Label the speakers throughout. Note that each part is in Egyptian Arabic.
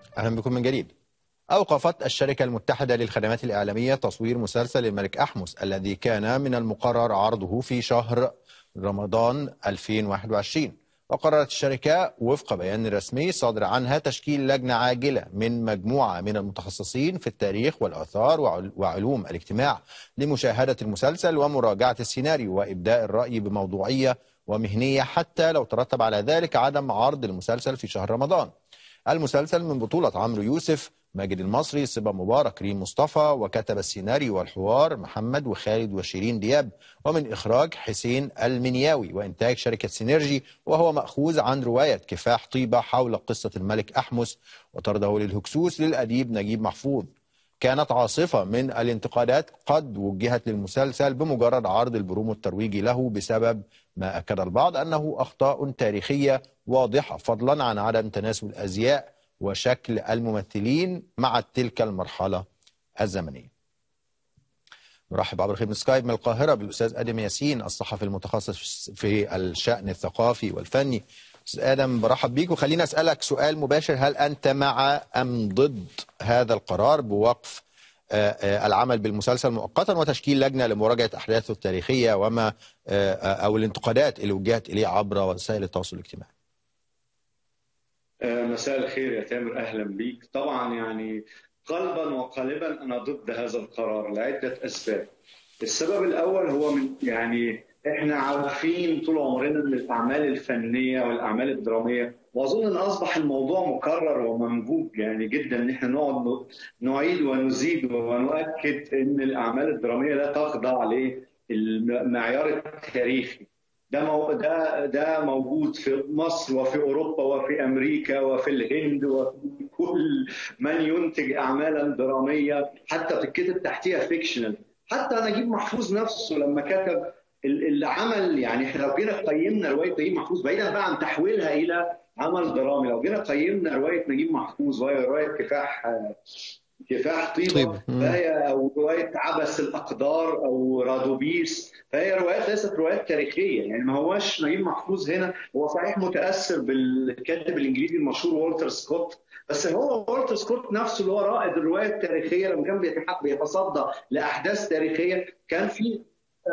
Speaker 1: أهلا بكم من جديد أوقفت الشركة المتحدة للخدمات الإعلامية تصوير مسلسل الملك أحمس الذي كان من المقرر عرضه في شهر رمضان 2021 وقررت الشركة وفق بيان رسمي صادر عنها تشكيل لجنة عاجلة من مجموعة من المتخصصين في التاريخ والآثار وعلوم الاجتماع لمشاهدة المسلسل ومراجعة السيناريو وإبداء الرأي بموضوعية ومهنية حتى لو ترتب على ذلك عدم عرض المسلسل في شهر رمضان المسلسل من بطولة عمرو يوسف ماجد المصري صبا مبارك ريم مصطفى وكتب السيناريو والحوار محمد وخالد وشيرين دياب ومن إخراج حسين المنياوي وإنتاج شركة سينرجي وهو مأخوذ عن رواية كفاح طيبة حول قصة الملك أحمس وطرده للهكسوس للأديب نجيب محفوظ كانت عاصفة من الانتقادات قد وجهت للمسلسل بمجرد عرض البرومو الترويجي له بسبب ما أكد البعض أنه أخطاء تاريخية واضحة فضلا عن عدم تناسب الأزياء وشكل الممثلين مع تلك المرحلة الزمنية نرحب عبر خدمة سكايب من القاهرة بالأستاذ آدم ياسين الصحفي المتخصص في الشأن الثقافي والفني أستاذ آدم برحب بيك وخليني أسألك سؤال مباشر هل أنت مع أم ضد هذا القرار بوقف العمل بالمسلسل مؤقتا وتشكيل لجنة لمراجعة أحداثه التاريخية وما أو الانتقادات اللي وجهت إليه عبر وسائل التواصل الاجتماعي
Speaker 2: مساء الخير يا تامر اهلا بيك طبعا يعني قلبا وقالبا انا ضد هذا القرار لعده اسباب السبب الاول هو من يعني احنا عارفين طول عمرنا ان الاعمال الفنيه والاعمال الدراميه واظن ان اصبح الموضوع مكرر ومنهوج يعني جدا ان احنا نقعد نعيد ونزيد ونؤكد ان الاعمال الدراميه لا تخضع للمعيار التاريخي ده مو... ده ده موجود في مصر وفي اوروبا وفي امريكا وفي الهند وفي كل من ينتج اعمالا دراميه حتى تتكتب تحتيها فيكشنال حتى نجيب محفوظ نفسه لما كتب العمل يعني احنا لو جينا قيمنا روايه نجيب محفوظ بعيدا بقى عن تحويلها الى عمل درامي لو جينا قيمنا روايه نجيب محفوظ وهي روايه كفاح كفاح طيبة طيب. فهي أو رواية عبس الأقدار أو رادوبيس فهي روايات ليست روايات تاريخية يعني ما هوش نجيب محفوظ هنا هو صحيح متأثر بالكاتب الإنجليزي المشهور والتر سكوت بس هو والتر سكوت نفسه اللي هو رائد الرواية التاريخية لما كان بيتصدى لأحداث تاريخية كان في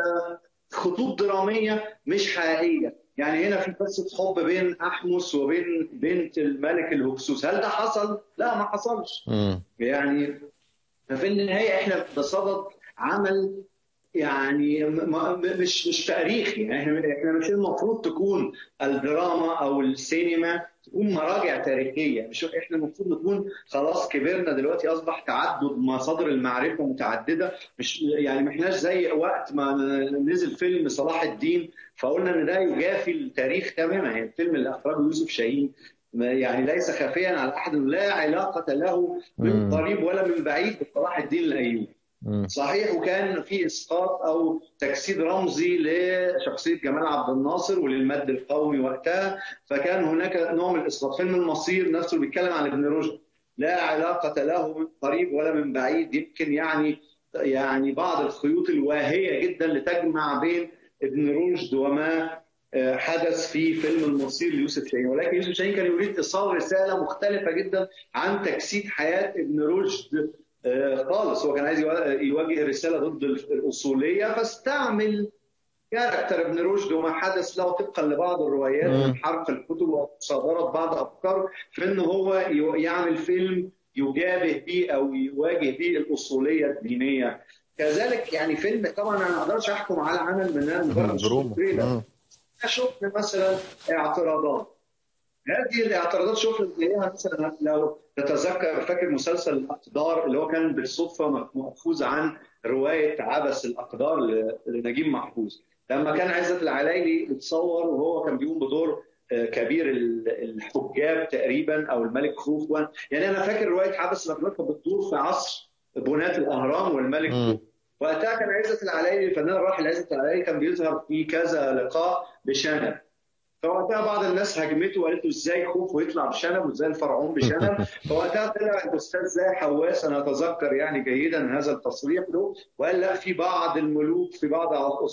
Speaker 2: خطوط درامية مش حقيقية يعني هنا في قصه حب بين احمس وبين بنت الملك الهكسوس هل ده حصل؟ لا ما حصلش م. يعني ففي النهايه احنا بصدد عمل يعني مش مش تاريخي يعني احنا مش المفروض تكون الدراما او السينما تكون مراجع تاريخيه مش احنا المفروض نكون خلاص كبرنا دلوقتي اصبح تعدد مصادر المعرفه متعدده مش يعني ما احناش زي وقت ما نزل فيلم صلاح الدين فقلنا ان ده يجافي التاريخ تماما يعني الفيلم اللي اخرجه يوسف شاهين يعني ليس خافيا على احد لا علاقه له من قريب ولا من بعيد بصلاح الدين الايوبي صحيح وكان في اسقاط او تجسيد رمزي لشخصيه جمال عبد الناصر وللمد القومي وقتها فكان هناك نوع من الاسقاط فيلم المصير نفسه اللي بيتكلم عن ابن رشد لا علاقه له من قريب ولا من بعيد يمكن يعني يعني بعض الخيوط الواهيه جدا لتجمع بين ابن رشد وما حدث في فيلم المصير ليوسف شاهين ولكن يوسف شاهين كان يريد ايصال رساله مختلفه جدا عن تجسيد حياه ابن رشد خالص هو كان عايز يواجه رساله ضد الاصوليه فاستعمل كاركتر ابن رشد وما حدث له طبقا لبعض الروايات من حرق الكتب وصادرت بعض افكاره في انه هو يعمل فيلم يجابه به او يواجه به الاصوليه الدينيه كذلك يعني فيلم طبعا انا ما اقدرش احكم على عمل من مجرد شفنا مثلا اعتراضات هذه الاعتراضات شفنا زيها مثلا لو تتذكر فاكر مسلسل الاقدار اللي هو كان بالصدفه ماخوذ عن روايه عبس الاقدار لنجيب محفوظ لما كان عزت العلايلي اتصور وهو كان بيقوم بدور كبير الحجاب تقريبا او الملك خوفو يعني انا فاكر روايه عبس الاقدار كانت بتدور في عصر بناة الاهرام والملك خوفو وقتها كان عزت العلايلي الفنان الراحل عزت العلايلي كان بيظهر في كذا لقاء بشنب فوقتها بعض الناس هجمته وقالت له ازاي خوف ويطلع بشنب وازاي الفرعون بشنب فوقتها طلع الاستاذ زاهي حواس انا اتذكر يعني جيدا هذا التصريح له وقال لا في بعض الملوك في بعض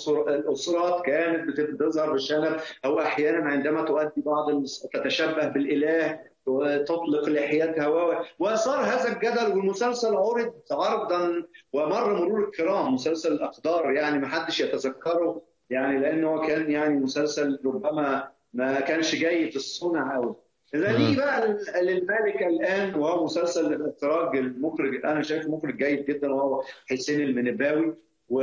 Speaker 2: الاسرات كانت بتظهر بالشنب او احيانا عندما تؤدي بعض تتشبه بالاله وتطلق لحيتها و... واثار هذا الجدل والمسلسل عرض عرضا ومر مرور الكرام مسلسل الاقدار يعني ما حدش يتذكره يعني لانه كان يعني مسلسل ربما ما كانش جيد الصنع قوي نيجي بقى للمالك الان وهو مسلسل الاخراج المخرج انا شايفه مخرج جيد جدا وهو حسين المنباوي و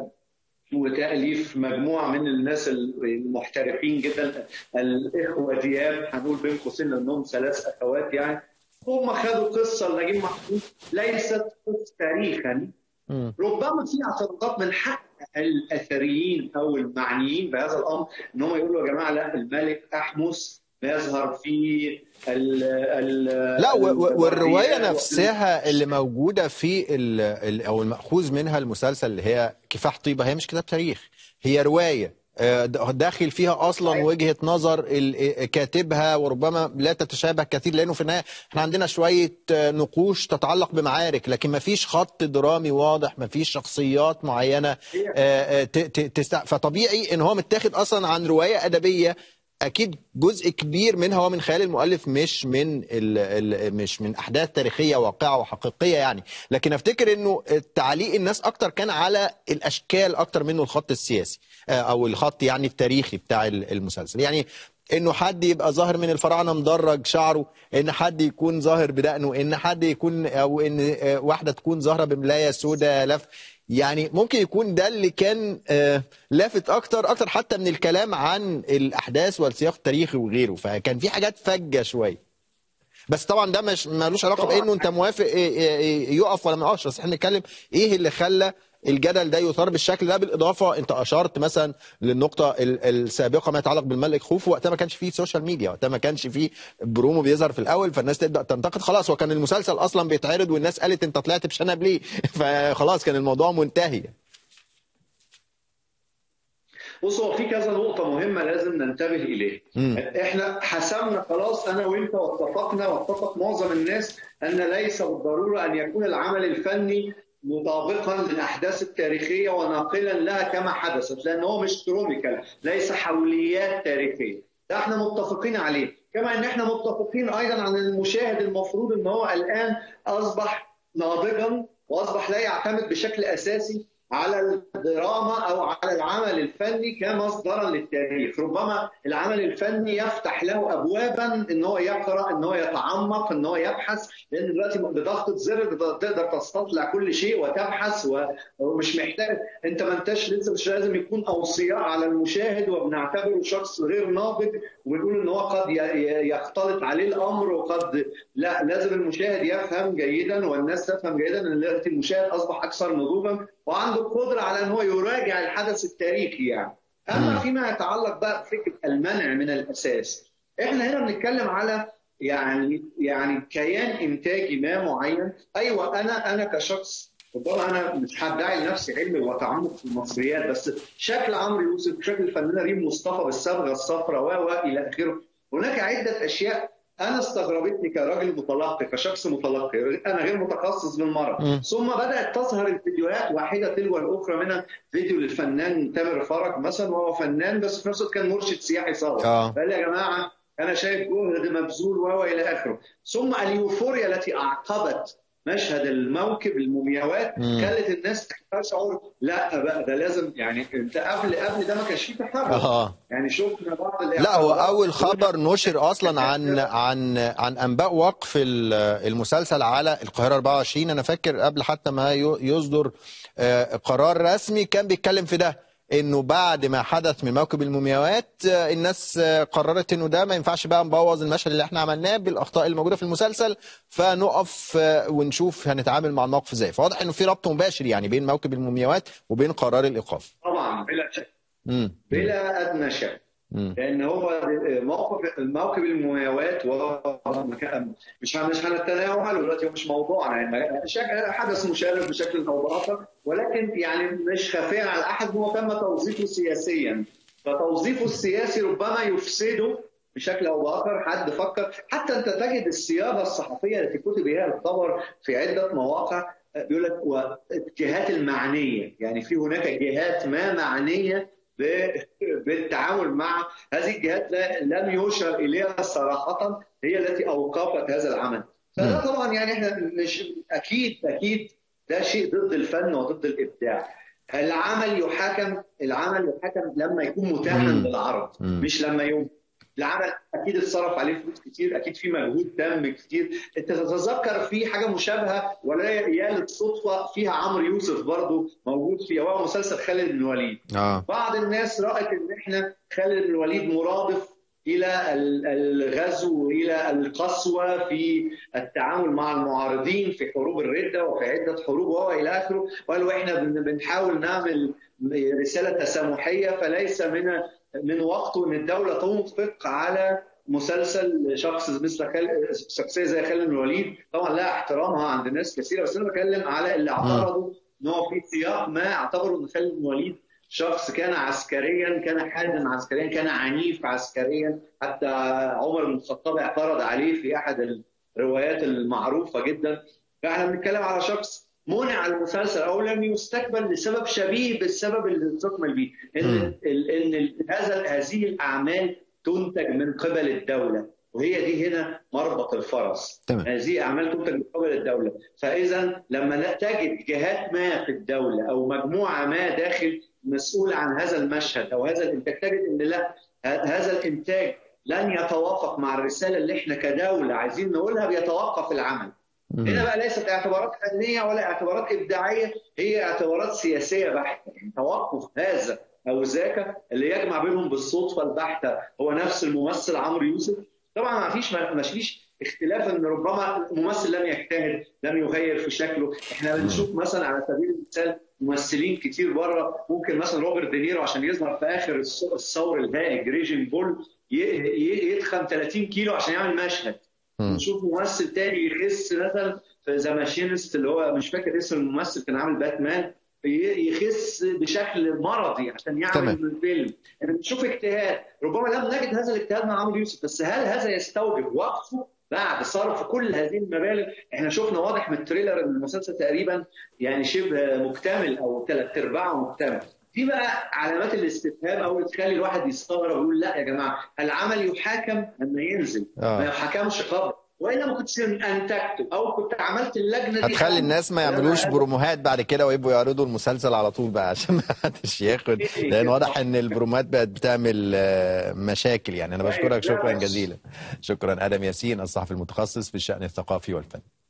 Speaker 2: وتاليف مجموعه من الناس المحترفين جدا الاخوه دياب هنقول بين قوسين لانهم ثلاث اخوات يعني هم خدوا قصه لنجيب محفوظ ليست تاريخا ربما في اعتراضات من حق الاثريين او المعنيين بهذا الامر ان هم يقولوا يا جماعه لا الملك احمس يظهر في ال ال
Speaker 1: لا والروايه نفسها اللي موجوده في ال ال او الماخوذ منها المسلسل اللي هي كفاح طيبه هي مش كتاب تاريخ هي روايه داخل فيها اصلا وجهه نظر كاتبها وربما لا تتشابه كثير لانه في النهايه احنا عندنا شويه نقوش تتعلق بمعارك لكن ما فيش خط درامي واضح ما فيش شخصيات معينه فطبيعي ان هو متاخد اصلا عن روايه ادبيه اكيد جزء كبير منها هو من خيال المؤلف مش من ال ال مش من احداث تاريخيه واقعه وحقيقيه يعني لكن افتكر انه تعليق الناس اكتر كان على الاشكال اكتر منه الخط السياسي او الخط يعني التاريخي بتاع المسلسل يعني انه حد يبقى ظاهر من الفراعنه مدرج شعره ان حد يكون ظاهر بدقنه ان حد يكون او ان واحده تكون ظاهره بملايه سوداء لف يعني ممكن يكون ده اللي كان لافت اكتر اكتر حتى من الكلام عن الاحداث والسياق التاريخي وغيره فكان في حاجات فجه شويه بس طبعا ده مش ملوش علاقه بانه انت موافق يقف ولا ما يقفش بس احنا بنتكلم ايه اللي خلى الجدل ده يثار بالشكل ده بالاضافه انت اشرت مثلا للنقطه السابقه ما يتعلق بالملك خوفو وقتها ما كانش فيه سوشيال ميديا وقتها ما كانش فيه برومو بيظهر في الاول فالناس تبدا تنتقد خلاص هو كان المسلسل اصلا بيتعرض والناس قالت انت طلعت بشنب ليه فخلاص كان الموضوع منتهي
Speaker 2: بص هو في كذا نقطة مهمة لازم ننتبه إليها. إحنا حسمنا خلاص أنا وأنت واتفقنا واتفق معظم الناس أن ليس بالضرورة أن يكون العمل الفني مطابقا للاحداث التاريخيه وناقلا لها كما حدثت لان هو مش كروميكال ليس حوليات تاريخيه ده احنا متفقين عليه كما ان احنا متفقين ايضا عن المشاهد المفروض ان هو الان اصبح ناضجا واصبح لا يعتمد بشكل اساسي على الدراما او على العمل الفني كمصدرا للتاريخ، ربما العمل الفني يفتح له ابوابا ان هو يقرا، ان هو يتعمق، ان هو يبحث، لان دلوقتي بضغطه زر تقدر تستطلع كل شيء وتبحث ومش محتاج انت ما انتش لسه مش لازم يكون اوصياء على المشاهد وبنعتبره شخص غير ناضج ونقول ان هو قد يختلط عليه الامر وقد لا لازم المشاهد يفهم جيدا والناس تفهم جيدا ان دلوقتي المشاهد اصبح اكثر نضوجا وعنده القدره على ان هو يراجع الحدث التاريخي يعني. اما فيما يتعلق بقى بفكره المنع من الاساس احنا هنا بنتكلم على يعني يعني كيان انتاجي ما معين ايوه انا انا كشخص ربما انا مش هدعي لنفسي علم وتعمق في المصريات بس شكل عمرو يوسف شكل الفنانه ريم مصطفى بالصبغه الصفراء و الى اخره هناك عده اشياء انا استغربتني كراجل متلقي كشخص متلقي انا غير متخصص بالمرض ثم بدات تظهر الفيديوهات واحده تلو الاخرى منها فيديو للفنان تامر فرج مثلا وهو فنان بس في نفس الوقت كان مرشد سياحي صور قال يا جماعه انا شايف جهد مبذول وهو الى اخره ثم اليوفوريا التي اعقبت مشهد الموكب المومياوات خلت الناس تشعر لا بقى ده لازم يعني انت قبل قبل ده ما كانش فيه تحرك
Speaker 1: آه.
Speaker 2: يعني شفنا بعض
Speaker 1: لا هو اول خبر نشر اصلا عن عن عن انباء وقف المسلسل على القاهره 24 انا فاكر قبل حتى ما يصدر قرار رسمي كان بيتكلم في ده انه بعد ما حدث من موكب المومياوات الناس قررت انه ده ما ينفعش بقى نبوظ المشهد اللي احنا عملناه بالاخطاء الموجوده في المسلسل فنقف ونشوف هنتعامل مع الموقف ازاي فواضح انه في ربط مباشر يعني بين موكب المومياوات وبين قرار الايقاف
Speaker 2: طبعا بلا شك بلا ادنى شك لان هو موقف موكب المومياوات مش مش هنتناوله دلوقتي هو مش موضوعنا يعني حدث مشرف بشكل او باخر ولكن يعني مش خفيا على احد هو تم توظيفه سياسيا فتوظيفه السياسي ربما يفسده بشكل او باخر حد فكر حتى انت تجد الصياغه الصحفيه التي كتب بها الخبر في عده مواقع بيقول لك والجهات المعنيه يعني في هناك جهات ما معنيه بالتعامل مع هذه الجهات لم يشر اليها صراحه هي التي اوقفت هذا العمل فده طبعا يعني احنا مش اكيد اكيد ده شيء ضد الفن وضد الابداع العمل يحاكم العمل يحاكم لما يكون متاحا للعرض مش لما يوم العمل اكيد اتصرف عليه فلوس كتير اكيد في مجهود تم كتير انت تتذكر في حاجه مشابهه ولا يا للصدفه فيها عمرو يوسف برضو موجود فيها وهو مسلسل خالد بن الوليد
Speaker 1: آه.
Speaker 2: بعض الناس رأت ان احنا خالد بن الوليد مرادف الى الغزو والى القسوه في التعامل مع المعارضين في حروب الرده وفي عده حروب والى اخره وقالوا احنا بنحاول نعمل رساله تسامحيه فليس من من وقته ان الدوله تنفق على مسلسل شخص مثل خل... شخصيه زي خالد بن الوليد طبعا لها احترامها عند ناس كثيره بس انا بتكلم على اللي اعترضوا ان هو في سياق ما اعتبروا ان خالد بن الوليد شخص كان عسكريا كان حازم عسكريا كان عنيف عسكريا حتى عمر بن الخطاب اعترض عليه في احد الروايات المعروفه جدا فاحنا بنتكلم على شخص منع المسلسل او لم يستقبل لسبب شبيه بالسبب اللي استكمل به ان ان هذا هذه الاعمال تنتج من قبل الدوله وهي دي هنا مربط الفرس
Speaker 1: تمام.
Speaker 2: هذه اعمال تنتج من قبل الدوله فاذا لما تجد جهات ما في الدوله او مجموعه ما داخل مسؤول عن هذا المشهد او هذا الانتاج تجد ان لا هذا الانتاج لن يتوافق مع الرساله اللي احنا كدوله عايزين نقولها بيتوقف العمل. هنا بقى ليست اعتبارات فنيه ولا اعتبارات ابداعيه هي اعتبارات سياسيه بحته يعني توقف هذا او ذاك اللي يجمع بينهم بالصدفه البحته هو نفس الممثل عمرو يوسف طبعا ما فيش ما فيش اختلاف ان ربما الممثل لم يجتهد لم يغير في شكله احنا بنشوف مثلا على سبيل المثال ممثلين كتير بره ممكن مثلا روبرت دينيرو عشان يظهر في اخر الثور الهائج ريجن بول يتخن 30 كيلو عشان يعمل مشهد نشوف ممثل تاني يخس مثلا في ذا ماشينست اللي هو مش فاكر اسم الممثل كان عامل باتمان يخس بشكل مرضي عشان يعمل الفيلم يعني بتشوف اجتهاد ربما لم نجد هذا الاجتهاد مع عمرو يوسف بس هل هذا يستوجب وقفه بعد صرف كل هذه المبالغ احنا شفنا واضح من التريلر ان المسلسل تقريبا يعني شبه مكتمل او ثلاث ارباعه مكتمل دي بقى علامات الاستفهام او تخلي الواحد يستغرب ويقول لا يا جماعه العمل يحاكم لما ينزل
Speaker 1: آه.
Speaker 2: ما يحكمش قبل والا ما كنتش انتجته او كنت عملت اللجنه دي
Speaker 1: هتخلي الناس ما يعملوش بروموهات بعد كده ويبقوا يعرضوا المسلسل على طول بقى عشان ما حدش ياخد لان واضح ان البرومات بقت بتعمل مشاكل يعني انا بشكرك شكرا جزيلا شكرا ادم ياسين الصحفي المتخصص في الشان الثقافي والفن